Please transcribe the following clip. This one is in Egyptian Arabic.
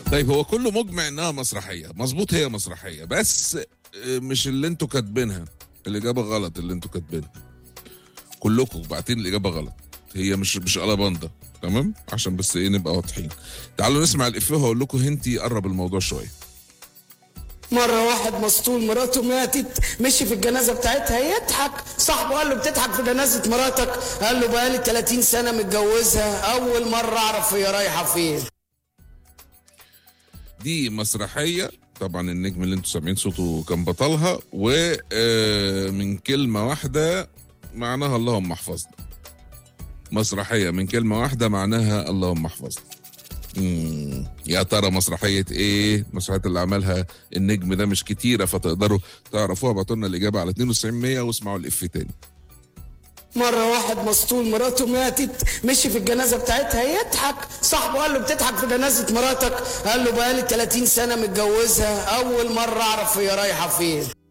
طيب هو كله مجمع انها مسرحيه مظبوط هي مسرحيه بس آه، مش اللي انتوا كاتبينها الاجابه غلط اللي انتوا كاتبينها كلكم باعتين الاجابه غلط هي مش مش قلبانده تمام عشان بس ايه نبقى واضحين تعالوا نسمع الافيه وهقول لكم هنتي قرب الموضوع شويه مرة واحد مسطول مراته ماتت مشي في الجنازة بتاعتها يضحك صاحبه قال له بتضحك في جنازة مراتك قال له بقالي 30 سنة متجوزها أول مرة أعرف هي رايحة فين دي مسرحيه طبعا النجم اللي انتوا سامعين صوته كان بطلها ومن كلمه واحده معناها اللهم احفظنا مسرحيه من كلمه واحده معناها اللهم احفظنا مم. يا ترى مسرحية ايه؟ مسرحية اللي عملها النجم ده مش كتيرة فتقدروا تعرفوها ابعتوا لنا الإجابة على 9200 واسمعوا الإف تاني. مرة واحد مسطول مراته ماتت مشي في الجنازة بتاعتها يضحك صاحبه قال له بتضحك في جنازة مراتك قال له بقالي 30 سنة متجوزها أول مرة أعرف هي رايحة فين